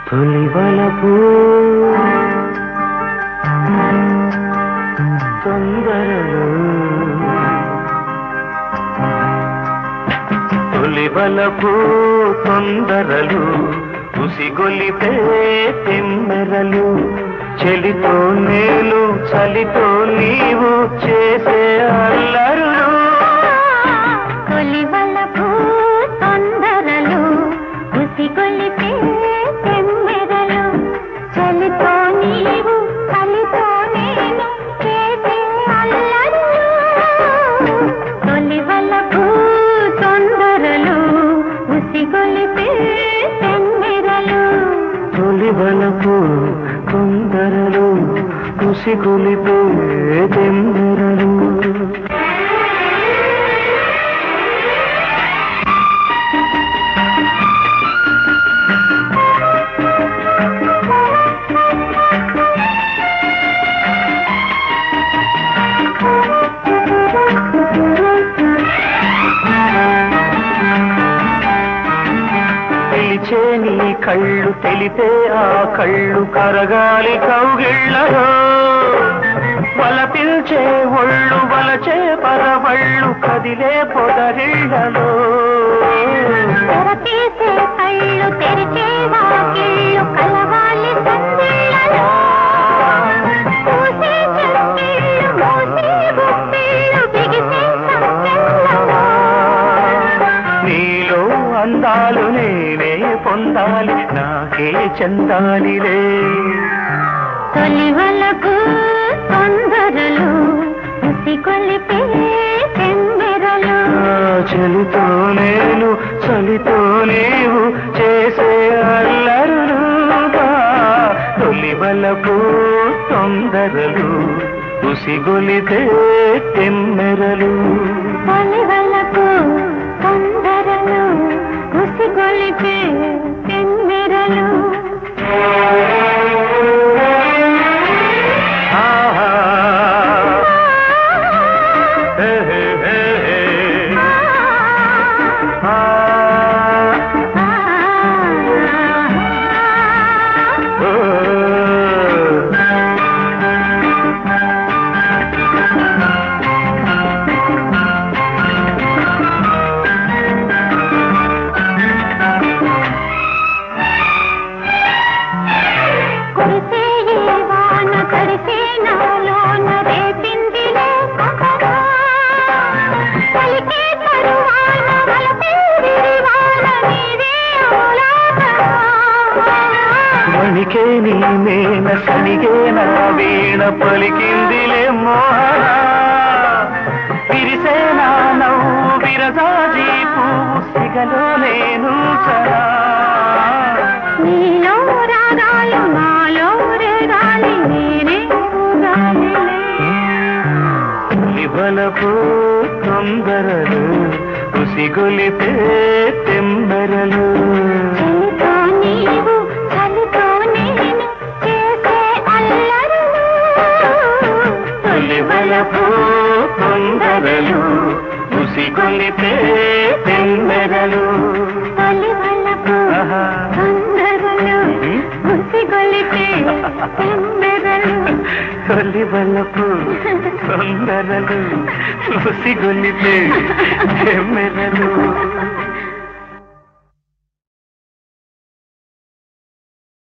తొలి వలపు తొందరలు తొలి వలపు తొందరలు ఉసిగొలిపే తెమ్మెరలు చెలితో నేను చలితో నీవు చేసే అల్లరులు తొలి వలపు తొందరలు ఉసిగొలిపే తెమ్మెరలు చలితో నీవు చలితో నేను చేసే అల్లరు తొలి వలపు తొందరలు ఉసిగొలిపే తెమ్మెరలు తొలి వలపు తొందరలు ఉసిగొలిపే తెమ్మెరలు పిలిచే నీ కళ్ళు తెలిపే ఆ కళ్ళు కరగాలి కౌగిళ్ళలో వల పిల్చే ఒళ్ళు వలచే పరవళ్ళు కదిలే పొదరిళ్ళలో తెరతీసే కళ్ళు తెరిచే వాకిళ్ళు కలవాలి సందిళ్ళలో పూసే చెక్కిళ్ళు మూసే గుప్పిళ్ళు బిగిసే సంకెళ్ళలో నీలో అందాలు నేనే పొందాలి నాకే చెందాలిలే తొలి వలకు తొందరలు ఉసి కొలిపే తెమ్మెరలు ఆ చలితో నేను చలితో నీవు చేసే అల్లరులు తొలి వలపు తొందరలు ఉసిగొలితే తెమ్మెరలు తొలి వలకు తొందరలు ఉసి కొలిపే తెమ్మెరలు ఆహా. హే, హే, హే, హే. ఆ. ఓ. కురిసే ఈ వాన తడిసే నాలోన రేపిందిలే సహనా. పలికే తరువాన వలపే విరివాన నీవే ఆలాపనా. వణికే నీ మేన సణిగే నా వీణ పలికిందిలే మోహన విరిసే నా నవ్వు విరజాజీ పువ్వు సిగలో నేను చరా నీలో రాగాలు నాలో రేగాలి నేనే ఊగాలిలే. ఇవలపు తొందరలు ఉసిగొలిపే తెంబరలు చలితో నీవు చలితో నేను చేసే అల్లరులు. తొలివలపు తొందరలు ఉసిగొలిపే తెంబరలు తొలి వలపు ఆహా. తొందరలు ఉసిగొలిపే తెమ్మెరలు. తొలి వలపు తొందరలు ఉసిగొలిపే తెమ్మెరలు